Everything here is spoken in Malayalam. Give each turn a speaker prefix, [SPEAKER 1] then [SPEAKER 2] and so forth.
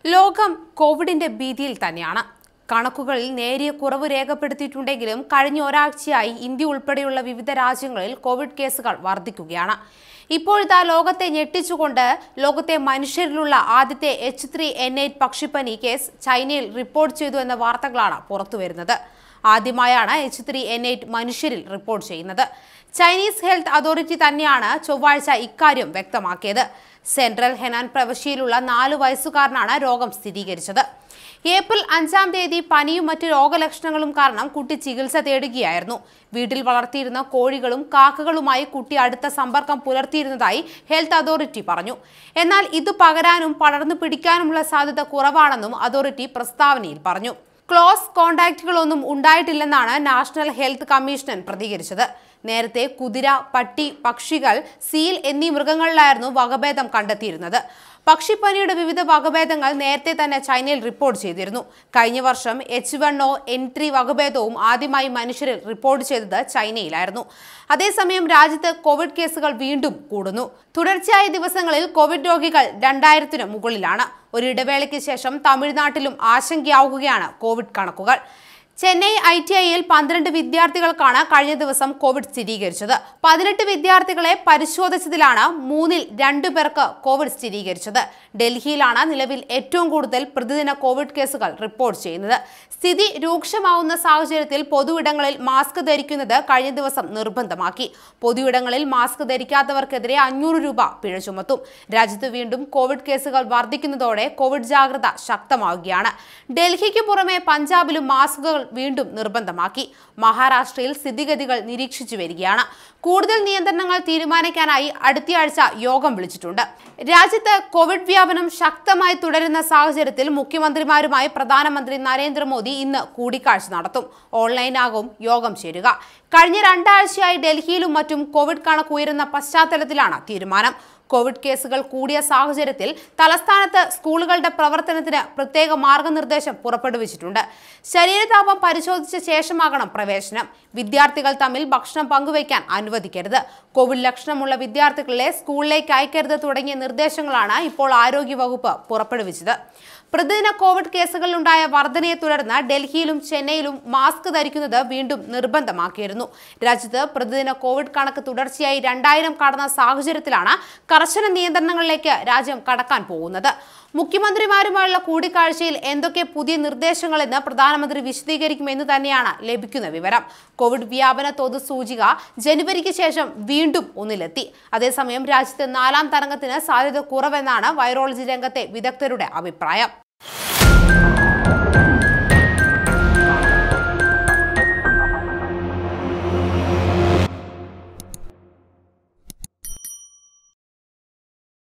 [SPEAKER 1] ലോകം കോവിഡിന്റെ ഭീതിയിൽ തന്നെയാണ് കണക്കുകളിൽ നേരിയ കുറവ് രേഖപ്പെടുത്തിയിട്ടുണ്ടെങ്കിലും കഴിഞ്ഞ ഒരാഴ്ചയായി ഇന്ത്യ ഉൾപ്പെടെയുള്ള വിവിധ രാജ്യങ്ങളിൽ കോവിഡ് കേസുകൾ വർദ്ധിക്കുകയാണ് ഇപ്പോഴിതാ ലോകത്തെ ഞെട്ടിച്ചുകൊണ്ട് ലോകത്തെ മനുഷ്യരിലുള്ള ആദ്യത്തെ എച്ച് ത്രീ എൻ എയ്റ്റ് പക്ഷിപ്പനി കേസ് ചൈനയിൽ റിപ്പോർട്ട് ചെയ്തു എന്ന വാർത്തകളാണ് പുറത്തുവരുന്നത് ആദ്യമായാണ് എച്ച് ത്രീ എൻ എയ്റ്റ് മനുഷ്യരിൽ റിപ്പോർട്ട് ചെയ്യുന്നത് ചൈനീസ് ഹെൽത്ത് അതോറിറ്റി തന്നെയാണ് ചൊവ്വാഴ്ച ഇക്കാര്യം വ്യക്തമാക്കിയത് സെൻട്രൽ ഹെനാൻ പ്രവിശ്യയിലുള്ള നാല് വയസ്സുകാരനാണ് രോഗം സ്ഥിരീകരിച്ചത് ഏപ്രിൽ അഞ്ചാം തീയതി പനിയും മറ്റ് രോഗലക്ഷണങ്ങളും കാരണം കുട്ടി ചികിത്സ തേടുകയായിരുന്നു വീട്ടിൽ വളർത്തിയിരുന്ന കോഴികളും കാക്കകളുമായി കുട്ടി അടുത്ത സമ്പർക്കം പുലർത്തിയിരുന്നതായി ഹെൽത്ത് അതോറിറ്റി പറഞ്ഞു എന്നാൽ ഇത് പകരാനും പടർന്നു പിടിക്കാനുമുള്ള സാധ്യത കുറവാണെന്നും അതോറിറ്റി പ്രസ്താവനയിൽ പറഞ്ഞു ക്ലോസ് കോണ്ടാക്റ്റുകളൊന്നും ഉണ്ടായിട്ടില്ലെന്നാണ് നാഷണൽ ഹെൽത്ത് കമ്മീഷൻ പ്രതികരിച്ചത് നേരത്തെ കുതിര പട്ടി പക്ഷികൾ സീൽ എന്നീ മൃഗങ്ങളിലായിരുന്നു വകഭേദം കണ്ടെത്തിയിരുന്നത് പക്ഷിപ്പനിയുടെ വിവിധ വകഭേദങ്ങൾ നേരത്തെ തന്നെ ചൈനയിൽ റിപ്പോർട്ട് ചെയ്തിരുന്നു കഴിഞ്ഞ വർഷം H one O N three വകഭേദവും ആദ്യമായി മനുഷ്യരിൽ റിപ്പോർട്ട് ചെയ്തത് ചൈനയിലായിരുന്നു അതേസമയം രാജ്യത്ത് കോവിഡ് കേസുകൾ വീണ്ടും കൂടുന്നു തുടർച്ചയായ ദിവസങ്ങളിൽ കോവിഡ് രോഗികൾ രണ്ടായിരത്തിന് മുകളിലാണ് ഒരു ഇടവേളയ്ക്ക് ശേഷം തമിഴ്നാട്ടിലും ആശങ്കയാവുകയാണ് കോവിഡ് കണക്കുകൾ ചെന്നൈ ഐ ടി ഐയിൽ പന്ത്രണ്ട് വിദ്യാർത്ഥികൾക്കാണ് കഴിഞ്ഞ ദിവസം കോവിഡ് സ്ഥിരീകരിച്ചത് പതിനെട്ട് വിദ്യാർത്ഥികളെ പരിശോധിച്ചതിലാണ് മൂന്നിൽ രണ്ടു പേർക്ക് കോവിഡ് സ്ഥിരീകരിച്ചത് ഡൽഹിയിലാണ് നിലവിൽ ഏറ്റവും കൂടുതൽ പ്രതിദിന കോവിഡ് കേസുകൾ റിപ്പോർട്ട് ചെയ്യുന്നത് സ്ഥിതി രൂക്ഷമാവുന്ന സാഹചര്യത്തിൽ പൊതുയിടങ്ങളിൽ മാസ്ക് ധരിക്കുന്നത് കഴിഞ്ഞ ദിവസം നിർബന്ധമാക്കി പൊതുയിടങ്ങളിൽ മാസ്ക് ധരിക്കാത്തവർക്കെതിരെ അഞ്ഞൂറ് രൂപ പിഴ ചുമത്തും രാജ്യത്ത് വീണ്ടും കോവിഡ് കേസുകൾ വർദ്ധിക്കുന്നതോടെ കോവിഡ് ജാഗ്രത ശക്തമാവുകയാണ് ഡൽഹിക്ക് പുറമെ പഞ്ചാബിലും മാസ്കുകൾ വീണ്ടും നിർബന്ധമാക്കി മഹാരാഷ്ട്രയിൽ സ്ഥിതിഗതികൾ നിരീക്ഷിച്ചു വരികയാണ് കൂടുതൽ നിയന്ത്രണങ്ങൾ തീരുമാനിക്കാനായി അടുത്തയാഴ്ച യോഗം വിളിച്ചിട്ടുണ്ട് രാജ്യത്ത് കോവിഡ് വ്യാപനം ശക്തമായി തുടരുന്ന സാഹചര്യത്തിൽ മുഖ്യമന്ത്രിമാരുമായി പ്രധാനമന്ത്രി നരേന്ദ്രമോദി ഇന്ന് കൂടിക്കാഴ്ച നടത്തും ഓൺലൈനാകും യോഗം ചേരുക കഴിഞ്ഞ രണ്ടാഴ്ചയായി ഡൽഹിയിലും മറ്റും കോവിഡ് കണക്ക് ഉയരുന്ന പശ്ചാത്തലത്തിലാണ് തീരുമാനം കോവിഡ് കേസുകൾ കൂടിയ സാഹചര്യത്തിൽ തലസ്ഥാനത്ത് സ്കൂളുകളുടെ പ്രവർത്തനത്തിന് പ്രത്യേക മാർഗനിർദ്ദേശം പുറപ്പെടുവിച്ചിട്ടുണ്ട് ശരീരതാപം പരിശോധിച്ച ശേഷമാകണം പ്രവേശനം വിദ്യാർത്ഥികൾ തമ്മിൽ ഭക്ഷണം പങ്കുവയ്ക്കാൻ അനുവദിക്കരുത് കോവിഡ് ലക്ഷണമുള്ള വിദ്യാർത്ഥികളെ സ്കൂളിലേക്ക് അയക്കരുത് തുടങ്ങിയ നിർദ്ദേശങ്ങളാണ് ഇപ്പോൾ ആരോഗ്യവകുപ്പ് പുറപ്പെടുവിച്ചത് പ്രതിദിന കോവിഡ് കേസുകളിലുണ്ടായ വർധനയെ തുടർന്ന് ഡൽഹിയിലും ചെന്നൈയിലും മാസ്ക് ധരിക്കുന്നത് വീണ്ടും നിർബന്ധമാക്കിയിരുന്നു രാജ്യത്ത് പ്രതിദിന കോവിഡ് കണക്ക് തുടർച്ചയായി രണ്ടായിരം കടന്ന സാഹചര്യത്തിലാണ് കർശന നിയന്ത്രണങ്ങളിലേക്ക് രാജ്യം കടക്കാൻ പോകുന്നത് മുഖ്യമന്ത്രിമാരുമായുള്ള കൂടിക്കാഴ്ചയിൽ എന്തൊക്കെ പുതിയ നിർദ്ദേശങ്ങളെന്ന് പ്രധാനമന്ത്രി വിശദീകരിക്കുമെന്ന് തന്നെയാണ് ലഭിക്കുന്ന വിവരം കോവിഡ് വ്യാപന തോത് സൂചിക ജനുവരിക്ക് ശേഷം വീണ്ടും ഒന്നിലെത്തി അതേസമയം രാജ്യത്ത് നാലാം തരംഗത്തിന് സാധ്യത കുറവെന്നാണ് വൈറോളജി രംഗത്തെ വിദഗ്ധരുടെ അഭിപ്രായം